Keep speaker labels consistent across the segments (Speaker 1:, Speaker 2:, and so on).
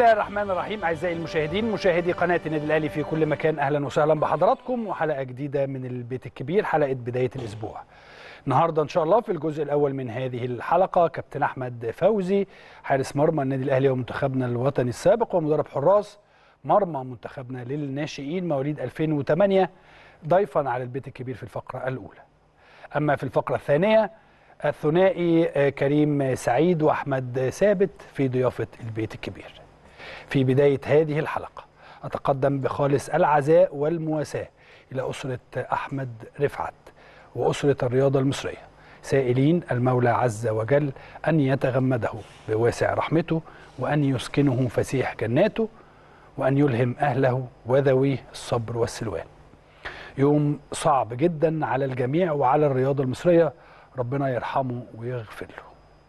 Speaker 1: الله الرحمن الرحيم اعزائي المشاهدين مشاهدي قناه النادي الاهلي في كل مكان اهلا وسهلا بحضراتكم وحلقه جديده من البيت الكبير حلقه بدايه الاسبوع. النهارده ان شاء الله في الجزء الاول من هذه الحلقه كابتن احمد فوزي حارس مرمى النادي الاهلي ومنتخبنا الوطني السابق ومدرب حراس مرمى منتخبنا للناشئين مواليد 2008 ضيفا على البيت الكبير في الفقره الاولى. اما في الفقره الثانيه الثنائي كريم سعيد واحمد ثابت في ضيافه البيت الكبير. في بدايه هذه الحلقه اتقدم بخالص العزاء والمواساه الى اسره احمد رفعت واسره الرياضه المصريه سائلين المولى عز وجل ان يتغمده بواسع رحمته وان يسكنه فسيح جناته وان يلهم اهله وذويه الصبر والسلوان. يوم صعب جدا على الجميع وعلى الرياضه المصريه ربنا يرحمه ويغفر له.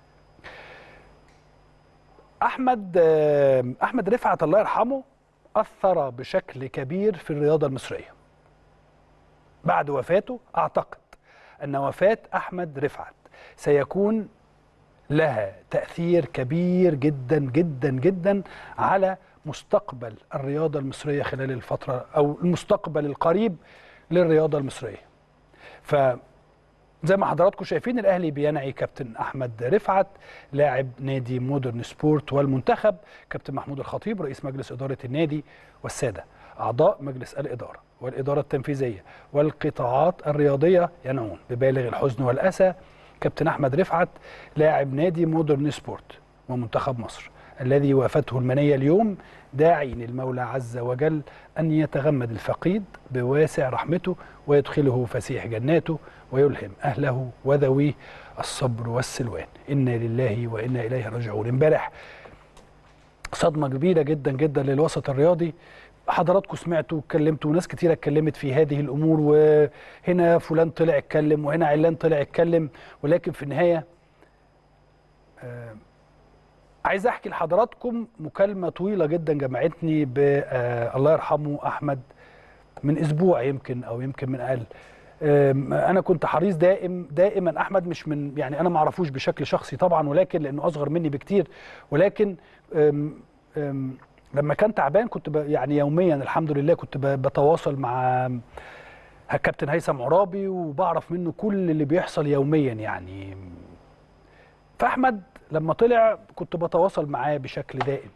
Speaker 1: احمد احمد رفعت الله يرحمه اثر بشكل كبير في الرياضه المصريه. بعد وفاته اعتقد ان وفاه احمد رفعت سيكون لها تاثير كبير جدا جدا جدا على مستقبل الرياضه المصريه خلال الفتره او المستقبل القريب للرياضه المصريه. ف زي ما حضراتكم شايفين الاهلي بينعي كابتن احمد رفعت لاعب نادي مودرن سبورت والمنتخب كابتن محمود الخطيب رئيس مجلس اداره النادي والساده اعضاء مجلس الاداره والاداره التنفيذيه والقطاعات الرياضيه ينعون ببالغ الحزن والاسى كابتن احمد رفعت لاعب نادي مودرن سبورت ومنتخب مصر الذي وافته المنيه اليوم داعين المولى عز وجل ان يتغمد الفقيد بواسع رحمته ويدخله فسيح جناته ويلهم اهله وذويه الصبر والسلوان انا لله وانا اليه راجعون امبارح صدمه كبيره جدا جدا للوسط الرياضي حضراتكم سمعتوا واتكلمتوا وناس كتيره اتكلمت في هذه الامور وهنا فلان طلع اتكلم وهنا علان طلع اتكلم ولكن في النهايه آه عايز احكي لحضراتكم مكالمه طويله جدا جمعتني ب آه الله يرحمه احمد من اسبوع يمكن او يمكن من اقل انا كنت حريص دائم دائما احمد مش من يعني انا ما اعرفوش بشكل شخصي طبعا ولكن لانه اصغر مني بكتير ولكن أم أم لما كان تعبان كنت يعني يوميا الحمد لله كنت بتواصل مع كابتن هيثم عرابي وبعرف منه كل اللي بيحصل يوميا يعني فاحمد لما طلع كنت بتواصل معاه بشكل دائم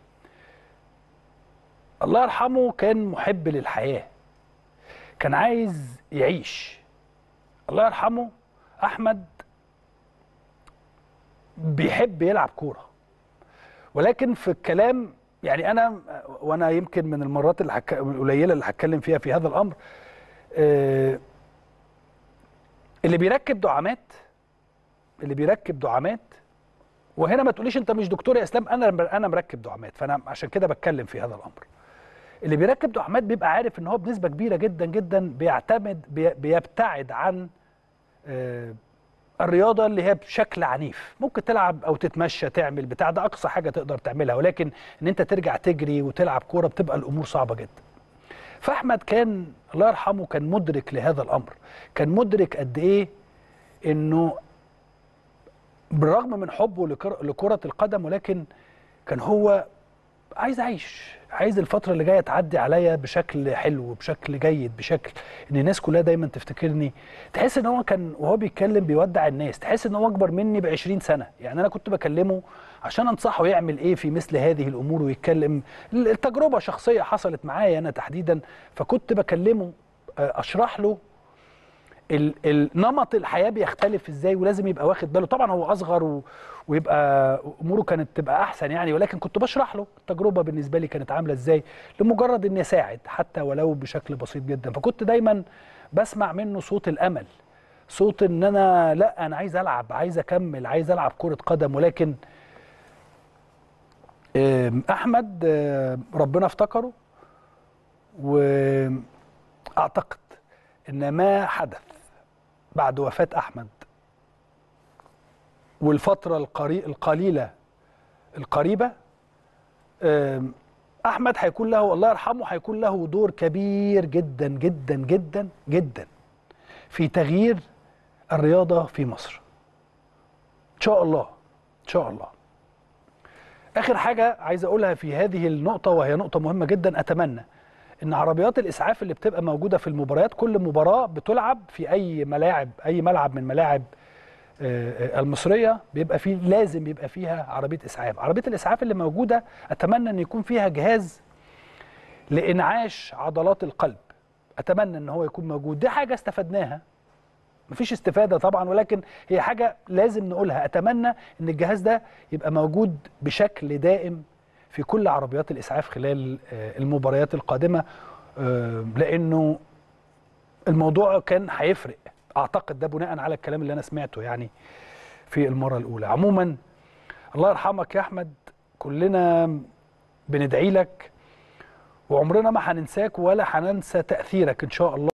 Speaker 1: الله يرحمه كان محب للحياه كان عايز يعيش الله يرحمه احمد بيحب يلعب كوره ولكن في الكلام يعني انا وانا يمكن من المرات اللي حك... القليله اللي هتكلم فيها في هذا الامر آه اللي بيركب دعامات اللي بيركب دعامات وهنا ما تقوليش انت مش دكتور يا اسلام انا انا مركب دعامات فانا عشان كده بتكلم في هذا الامر اللي بيركب دعامات بيبقى عارف ان هو بنسبه كبيره جدا جدا بيعتمد بي بيبتعد عن آه الرياضه اللي هي بشكل عنيف ممكن تلعب او تتمشى تعمل بتاع ده اقصى حاجه تقدر تعملها ولكن ان انت ترجع تجري وتلعب كوره بتبقى الامور صعبه جدا فاحمد كان الله يرحمه كان مدرك لهذا الامر كان مدرك قد ايه انه بالرغم من حبه لكره القدم ولكن كان هو عايز اعيش عايز الفتره اللي جايه تعدي عليا بشكل حلو بشكل جيد بشكل ان الناس كلها دايما تفتكرني تحس ان هو كان وهو بيتكلم بيودع الناس تحس ان هو اكبر مني ب 20 سنه يعني انا كنت بكلمه عشان انصحه يعمل ايه في مثل هذه الامور ويتكلم التجربه شخصيه حصلت معايا انا تحديدا فكنت بكلمه اشرح له النمط الحياه بيختلف ازاي ولازم يبقى واخد باله طبعا هو اصغر و... ويبقى اموره كانت تبقى احسن يعني ولكن كنت بشرح له التجربه بالنسبه لي كانت عامله ازاي لمجرد اني اساعد حتى ولو بشكل بسيط جدا فكنت دايما بسمع منه صوت الامل صوت ان انا لا انا عايز العب عايز اكمل عايز العب كره قدم ولكن احمد ربنا افتكره واعتقد ان ما حدث بعد وفاة أحمد والفترة القري... القليلة القريبة أحمد هيكون له الله يرحمه هيكون له دور كبير جدا جدا جدا جدا في تغيير الرياضة في مصر إن شاء الله إن شاء الله اخر حاجه عايز اقولها في هذه النقطه وهي نقطه مهمه جدا اتمنى ان عربيات الاسعاف اللي بتبقى موجوده في المباريات كل مباراه بتلعب في اي ملاعب اي ملعب من ملاعب آه، آه، المصريه بيبقى فيه لازم يبقى فيها عربيه اسعاف عربيه الاسعاف اللي موجوده اتمنى ان يكون فيها جهاز لانعاش عضلات القلب اتمنى ان هو يكون موجود دي حاجه استفدناها مفيش استفاده طبعا ولكن هي حاجه لازم نقولها اتمنى ان الجهاز ده يبقى موجود بشكل دائم في كل عربيات الاسعاف خلال آه، المباريات القادمه آه، لانه الموضوع كان هيفرق اعتقد ده بناء على الكلام اللي انا سمعته يعني في المره الاولى عموما الله يرحمك يا احمد كلنا بندعي لك وعمرنا ما هننساك ولا هننسى تاثيرك ان شاء الله